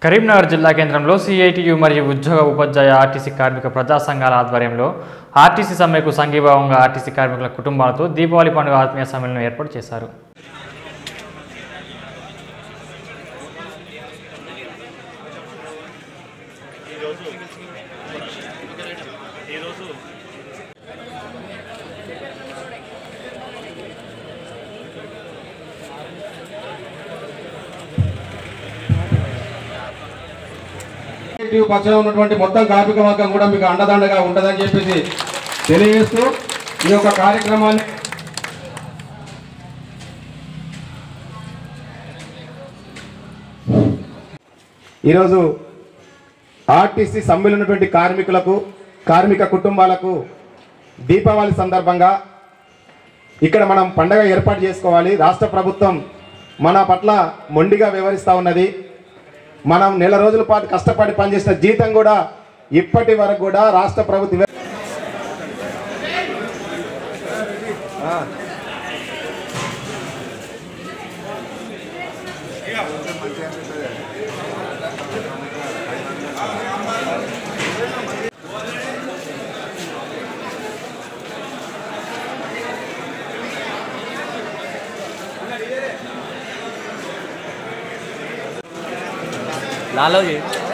కరీంనగర్ జిల్లా కేంద్రంలో సిఐటియు మరియు ఉద్యోగ ఉపాధ్యాయ ఆర్టీసీ కార్మిక ప్రజా సంఘాల ఆధ్వర్యంలో ఆర్టీసీ సమ్మెకు సంఘీభావంగా ఆర్టీసీ కార్మికుల కుటుంబాలతో దీపావళి పండుగ ఆత్మీయ సమ్మెలను ఏర్పాటు చేశారు కాంపిటేటివ్ పక్షంలో ఉన్నటువంటి మొత్తం కార్మిక వర్గం కూడా మీకు అండదండగా ఉంటుందని చెప్పేసి తెలియజేస్తూ ఈ యొక్క కార్యక్రమాన్ని ఈరోజు ఆర్టీసీ సమ్మెలో ఉన్నటువంటి కార్మికులకు కార్మిక కుటుంబాలకు దీపావళి సందర్భంగా ఇక్కడ మనం పండగ ఏర్పాటు చేసుకోవాలి రాష్ట్ర ప్రభుత్వం మన పట్ల మొండిగా వ్యవహరిస్తూ ఉన్నది మనం నెల రోజుల పాటు కష్టపడి పనిచేసిన జీతం కూడా ఇప్పటి వరకు కూడా రాష్ట్ర ప్రభుత్వం లాలో చేయి